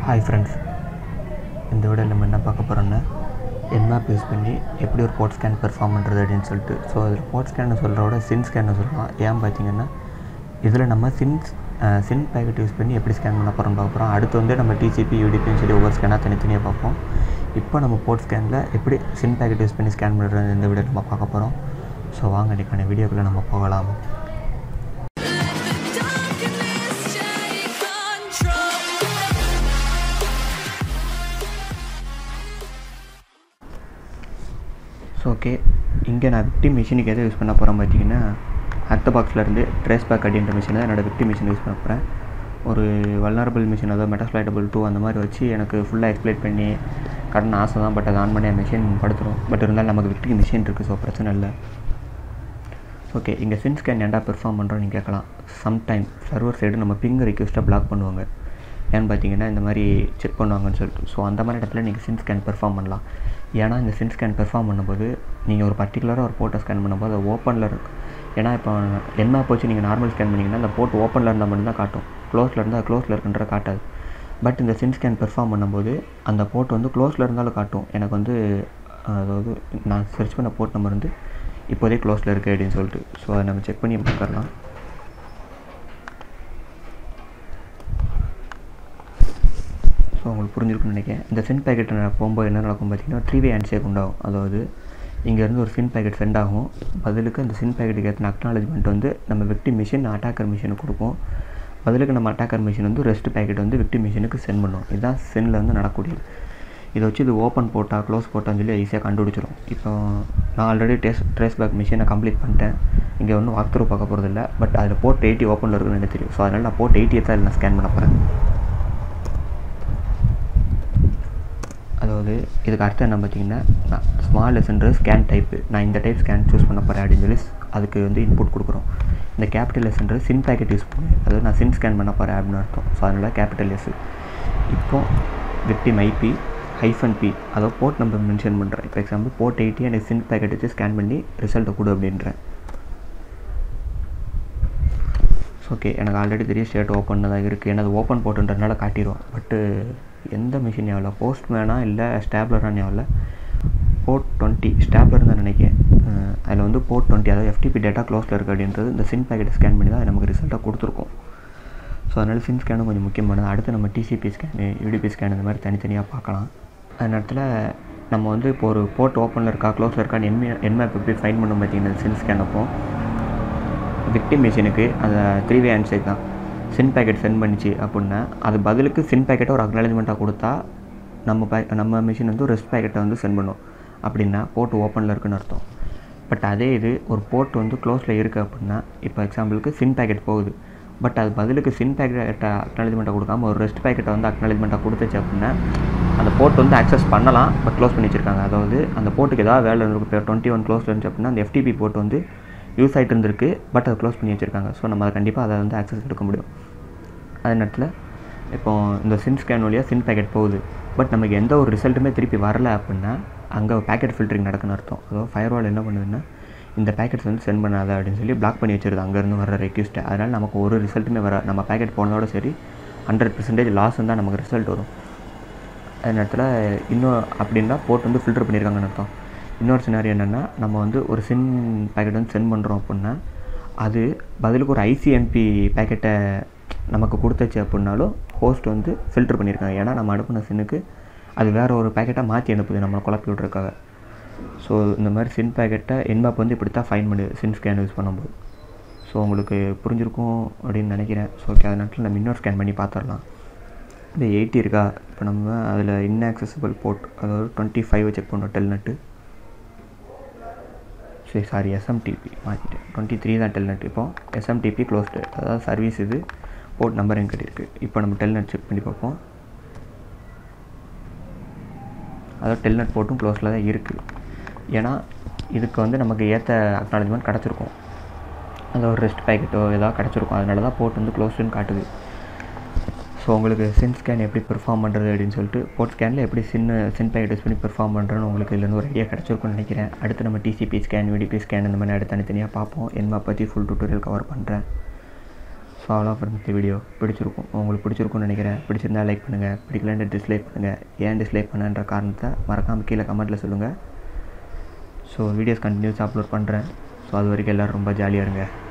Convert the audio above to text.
Hi friends இந்த விட நம்ம என்ன பார்க்க போகிறோன்னா என்மேப் யூஸ் பண்ணி எப்படி ஒரு போர்ட் ஸ்கேன் பெர்ஃபார்ம் பண்ணுறது அப்படின்னு சொல்லிட்டு ஸோ அதில் போர்ட் ஸ்கேனை சொல்கிறத விட சின் ஸ்கேனை சொல்லலாம் ஏன் பார்த்தீங்கன்னா இதில் நம்ம சின்ஸ் சின் பேக்கெட் யூஸ் பண்ணி எப்படி ஸ்கேன் பண்ண போகிறோம்னு பார்க்க போகிறோம் அடுத்து வந்து நம்ம டிசிபி யூடிபின்னு சொல்லி ஒவ்வொரு ஸ்கேனாக தனித்தனியாக பார்ப்போம் இப்போ நம்ம போர்ட் ஸ்கேனில் எப்படி சின் பேக்கெட் யூஸ் பண்ணி ஸ்கேன் பண்ணுறது இந்த வீடியோ நம்ம பார்க்க போகிறோம் ஸோ வாங்க இன்றைக்கான வீடியோக்குள்ளே நம்ம போகலாம் Darkness take control. So okay இங்கே நான் விக்டிம் மிஷினுக்கு எதை யூஸ் பண்ண போகிறேன் பார்த்தீங்கன்னா அர்த்த பாக்ஸ்லேருந்து ட்ரேஸ் பேக் அப்படின்ற மிஷினை தான் என்னோடய விக்டிம் மிஷின் யூஸ் பண்ண போகிறேன் ஒரு வல்னரபிள் மிஷின் அதாவது மெட்டாஸ்லைட்டபிள் டூ அந்த மாதிரி வச்சு எனக்கு ஃபுல்லாக எக்ஸ்பிளைட் பண்ணி கடன் ஆசை தான் பட் அதை ஆன் பண்ணி மிஷின் படுத்துரும் பட் இருந்தாலும் நமக்கு விக்டிம் மிஷின் இருக்குது ஸோ பிரச்சனை இல்லை ஓகே இங்கே சின் ஸ்கேன் ஏன்டா பெர்ஃபார்ம் பண்ணுறோம் நீங்கள் கேட்கலாம் சம்டைம் சர்வர் சைடு நம்ம பிங் ரிக்வெஸ்ட்டை பிளாக் பண்ணுவாங்க ஏன்னு பார்த்தீங்கன்னா இந்த மாதிரி செக் பண்ணுவாங்கன்னு சொல்லிட்டு ஸோ அந்த மாதிரி இடத்துல நீங்கள் சின் ஸ்கேன் பெர்ஃபார்ம் பண்ணலாம் ஏன்னா இந்த சின் ஸ்கேன் பெர்ஃபார்ம் பண்ணும்போது நீங்கள் ஒரு பர்டிகுலராக ஒரு போர்ட்டை ஸ்கேன் பண்ணும்போது அது ஓப்பனில் இருக்கும் ஏன்னா இப்போ என்ன போச்சு நீங்கள் நார்மல் ஸ்கேன் பண்ணிங்கன்னா அந்த போர்ட் ஓப்பனில் இருந்தால் மட்டும்தான் காட்டும் க்ளோஸில் இருந்தால் க்ளோஸில் இருக்குன்ற காட்டாது பட் இந்த சின் ஸ்கேன் பெர்ஃபார்ம் பண்ணும்போது அந்த போர்ட் வந்து க்ளோஸில் இருந்தாலும் காட்டும் எனக்கு வந்து அதாவது நான் சர்ச் பண்ண போர்ட் நம்பர் வந்து இப்போதே க்ளோஸில் இருக்குது அப்படின்னு சொல்லிட்டு ஸோ அதை நம்ம செக் பண்ணி பார்க்கலாம் ஸோ உங்களுக்கு புரிஞ்சிருக்குன்னு நினைக்கிறேன் இந்த சின் பேக்கெட் போகும்போது என்ன நடக்கும் பார்த்தீங்கன்னா த்ரீ வே ஹேண்ட் ஷேக் உண்டாகும் அதாவது இங்கேருந்து ஒரு சின் பேக்கெட் சென்ட் ஆகும் பதிலுக்கு அந்த சின் பேக்கெட்டுக்கு ஏற்றின அக்னாலஜ்மெண்ட் வந்து நம்ம விக்டிம் மிஷின் அட்டாக்கர் மிஷினுக்கு கொடுப்போம் பதிலுக்கு நம்ம அட்டாக்கர் மிஷின் வந்து ரெஸ்ட் பேக்கெட் வந்து விக்டிம் மிஷினுக்கு சென்ட் பண்ணும் இதுதான் சென்னில் வந்து நடக்கூடியது இதை வச்சு இது ஓப்பன் போட்டால் க்ளோஸ் போட்டான்னு சொல்லி ஈஸியாக கண்டுபிடிச்சிரும் இப்போ நான் ஆல்ரெடி டேஸ் ட்ரேஸ் பேக் மிஷினை கம்ப்ளீட் பண்ணிட்டேன் இங்கே ஒன்றும் வாக் த்ரூ பார்க்க போகிறதில்ல பட் அதில் போர்ட் எயிட்டி ஓப்பனில் இருக்குன்னு எனக்கு தெரியும் ஸோ அதனால் நான் போர்ட் எயிட்டியை தான் நான் ஸ்கேன் பண்ண போகிறேன் அதாவது இதுக்கு அர்த்தம் என்ன பார்த்தீங்கன்னா நான் ஸ்மால் லெசன்ற ஸ்கேன் டைப்பு நான் இந்த டைப் ஸ்கேன் சூஸ் பண்ண போகிறேன் அப்படின்னு சொல்லி அதுக்கு வந்து இன்புட் கொடுக்குறோம் இந்த கேபிட்டல் லெசன்ற சின் பேக்கெட் யூஸ் பண்ணி அதாவது நான் சின் ஸ்கேன் பண்ண போகிறேன் அப்படின்னு அர்த்தம் ஸோ அதனால் கேபிட்டல் எஸ் இப்போ விக்டிம் ஐபி ஹைஃபன் பி அதாவது போர்ட் நம்பர் மென்ஷன் பண்ணுறேன் இப்போ எக்ஸாம்பிள் போர்ட் எயிட்டி எனக்கு சின் பேக்கெட் வச்சு ஸ்கேன் பண்ணி ரிசல்ட்டை கொடு அப்படின்றேன் ஓகே எனக்கு ஆல்ரெடி தெரியும் ஸ்டேட் ஓப்பன் தான் இருக்குது ஏன்னா அது ஓப்பன் போட்டுன்றதுனால காட்டிடும் பட்டு எந்த மிஷின் ஞாபகம் போஸ்ட்மேனா இல்லை ஸ்டாப்லராக ஞாபகம் போர்ட் டுவெண்ட்டி ஸ்டாப்லர் தான் நினைக்கிறேன் அதில் வந்து போர்ட் டுவெண்ட்டி அதாவது எஃப்டிபி டேட்டா க்ளோஸில் இருக்குது அப்படின்றது இந்த சின் பேக்கெட் ஸ்கேன் பண்ணி தான் நமக்கு ரிசல்ட்டாக கொடுத்துருக்கோம் ஸோ அதனால் சின் ஸ்கேனும் கொஞ்சம் முக்கியமானது அடுத்து நம்ம டிசிபி ஸ்கேனு யூடிபி ஸ்கேன் இந்த மாதிரி தனித்தனியாக பார்க்கலாம் அந்த நேரத்தில் நம்ம வந்து இப்போ ஒரு போர்ட் ஓப்பனில் இருக்கா க்ளோஸில் இருக்கான்னு என்மே என்மேப் எப்படி ஃபைன் பண்ண பார்த்தீங்கன்னா சின் ஸ்கேன் அப்போ விக்டிம் மிஷினுக்கு அந்த த்ரீ வே ஹேண்ட்ஷேக் தான் சின் பேக்கெட் சென்ட் பண்ணிச்சு அப்படின்னா அது பதிலுக்கு சின் பேக்கெட்டை ஒரு அக்னாலஜ்மெண்ட்டாக கொடுத்தா நம்ம பே நம்ம மிஷின் வந்து ரெஸ்ட் பேக்கெட்டை வந்து சென்ட் பண்ணும் அப்படின்னா போர்ட் ஓப்பனில் இருக்குன்னு அர்த்தம் பட் அதே இது ஒரு போர்ட் வந்து க்ளோஸில் இருக்குது அப்படின்னா இப்போ எக்ஸாம்பிளுக்கு சின் பேக்கெட் போகுது பட் அது பதிலுக்கு சின் பேக்கெட்டை அக்னாலஜ்மெண்ட்டாக கொடுக்காம ஒரு ரெஸ்ட் பேக்கெட்டை வந்து அக்னாலஜ்மெண்ட்டாக கொடுத்துச்சு அப்படின்னா அந்த போர்ட் வந்து ஆக்சஸ் பண்ணலாம் பட் க்ளோஸ் பண்ணி வச்சிருக்காங்க அதாவது அந்த போர்ட்டுக்கு ஏதாவது வேலை இருந்திருக்கு இப்போ டுவெண்ட்டி ஒன் க்ளோஸ் இருந்துச்சு அப்படின்னா அந்த எஃப்டிபி போர்ட் வந்து யூஸ் ஆகிட்டு இருந்திருக்கு பட் அதை க்ளோஸ் பண்ணி வச்சுருக்காங்க ஸோ நம்ம அதை கண்டிப்பாக அதை வந்து ஆக்சஸ் எடுக்க முடியும் அதே நேரத்தில் இப்போ இந்த சின் ஸ்கேன் வழியாக சின் பேக்கெட் போகுது பட் நமக்கு எந்த ஒரு ரிசல்ட்டுமே திருப்பி வரல அப்படின்னா அங்கே பேக்கெட் ஃபில்டரிங் நடக்குன்னு அர்த்தம் அதாவது ஃபயர்வால் என்ன பண்ணுதுன்னா இந்த பேக்கெட்ஸ் வந்து சென்ட் பண்ணாத அப்படின்னு சொல்லி பிளாக் பண்ணி வச்சிருது அங்கேருந்து வர ரெக்யூஸ்ட்டை அதனால் நமக்கு ஒரு ரிசல்ட்டுமே வர நம்ம பேக்கெட் போனதோட சரி ஹண்ட்ரட் பர்சன்டேஜ் லாஸ் தான் நமக்கு ரிசல்ட் வரும் அதே நேரத்தில் இன்னும் அப்படின்னா போர்ட் வந்து ஃபில்டர் பண்ணியிருக்காங்கன்னு அர்த்தம் இன்னொரு சினாரி என்னென்னா நம்ம வந்து ஒரு சின் பேக்கெட் வந்து சென்ட் பண்ணுறோம் அப்படின்னா அது பதிலுக்கு ஒரு ஐசிஎம்பி பேக்கெட்டை நமக்கு கொடுத்துச்சு அப்படின்னாலும் ஹோஸ்ட் வந்து ஃபில்டர் பண்ணியிருக்காங்க ஏன்னா நம்ம அனுப்பின சின்னுக்கு அது வேறு ஒரு பேக்கெட்டாக மாற்றி அனுப்புது நம்மளை குழப்பி விட்ருக்காங்க ஸோ இந்த மாதிரி சின் பேக்கெட்டை என்மேப் வந்து இப்படி தான் ஃபைன் பண்ணுது சின் ஸ்கேன் யூஸ் பண்ணும்போது ஸோ உங்களுக்கு புரிஞ்சிருக்கும் அப்படின்னு நினைக்கிறேன் ஸோ ஓகே அதனால நம்ம இன்னொரு ஸ்கேன் பண்ணி பார்த்துடலாம் இந்த எயிட்டி இருக்கா இப்போ நம்ம அதில் இன்ஆக்சசிபிள் போர்ட் அதாவது டுவெண்ட்டி ஃபைவ் செக் பண்ணோம் டெல்நெட்டு சரி சாரி எஸ்எம்டிபி மாற்றிட்டேன் டுவெண்ட்டி த்ரீ தான் டெல்நெட் இப்போ எஸ்எம்டிபி க்ளோஸ்டு அதாவது சர்வீஸ் இது போர்ட் நம்பர் எங்கே இருக்குது இப்போ நம்ம டெல்நெட் செக் பண்ணி பார்ப்போம் அதாவது டெல்நெட் போர்ட்டும் க்ளோஸில் தான் இருக்குது ஏன்னா இதுக்கு வந்து நமக்கு ஏற்ற அக்னாலஜ்மெண்ட் கிடச்சிருக்கும் அந்த ஒரு ரெஸ்ட் பேக்கெட்டோ ஏதாவது கிடச்சிருக்கும் அதனால தான் போர்ட் வந்து க்ளோஸ்டுன்னு காட்டுது ஸோ உங்களுக்கு சின் ஸ்கேன் எப்படி பெர்ஃபார்ம் பண்ணுறது அப்படின்னு சொல்லிட்டு போர்ட் ஸ்கேனில் எப்படி சின்ன சின் பேக்கெட் யூஸ் பண்ணி பெர்ஃபார்ம் பண்ணுறேன்னு உங்களுக்கு இதுலேருந்து ஒரு ஐடியா கிடச்சிருக்கும்னு நினைக்கிறேன் அடுத்து நம்ம டிசிபி ஸ்கேன் யூடிபி ஸ்கேன் இந்த மாதிரி அடுத்து தனித்தனியாக பார்ப்போம் என்மா பற்றி ஃபுல் டியூட்டோரியல் கவர் பண்ணுறேன் ஸோ ஸோ அவ்வளோ ஃப்ரெண்ட்ஸ் இந்த வீடியோ பிடிச்சிருக்கும் உங்களுக்கு பிடிச்சிருக்கும்னு நினைக்கிறேன் பிடிச்சிருந்தா லைக் பண்ணுங்கள் பிடிக்கலன்னு டிஸ்லைக் பண்ணுங்கள் ஏன் டிஸ்லைக் பண்ணன்ற காரணத்தை மறக்காமல் கீழே கமெண்ட்டில் சொல்லுங்கள் ஸோ வீடியோஸ் கண்டினியூஸ் அப்லோட் பண்ணுறேன் ஸோ அது வரைக்கும் எல்லோரும் ரொம்ப ஜாலியாக இருங்க